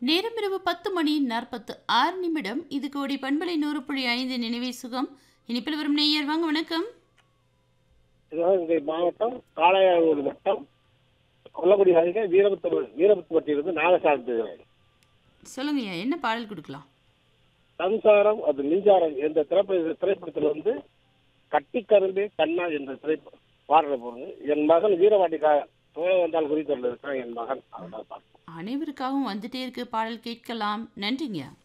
நேரம் இரவு பத்து மணி நாற்பத்து ஆறு நிமிடம் இது கோடி பண்பலை நூறு புள்ளி ஐந்து நினைவே சுகம் இனிப்பில் வரும் நெய்யர் வாங்க வணக்கம் சிவகங்கை மாவட்டம் காளையாளூர் வட்டம் கொல்லக்குடி அருகே வீரபுத்தூர் வீரபுத்துப்பட்டியிலிருந்து நாகசாமி பேசுகிறேன் சொல்லுங்கய்யா என்ன பாடல் கொடுக்கலாம் சம்சாரம் அது மின்சாரம் என்ற திரைப்பட திரைப்படத்தில் வந்து கட்டி கரும்பே கண்ணா என்ற திரைப்படம் பாடல போறது என் மகன் வீரவாட்டிக்கா தோழ வந்தால் குறித்து இருக்கான் என் மகன் அதான் அனைவருக்காகவும் வந்துட்டே இருக்கு பாடல் கேட்கலாம் நன்றிங்கய்யா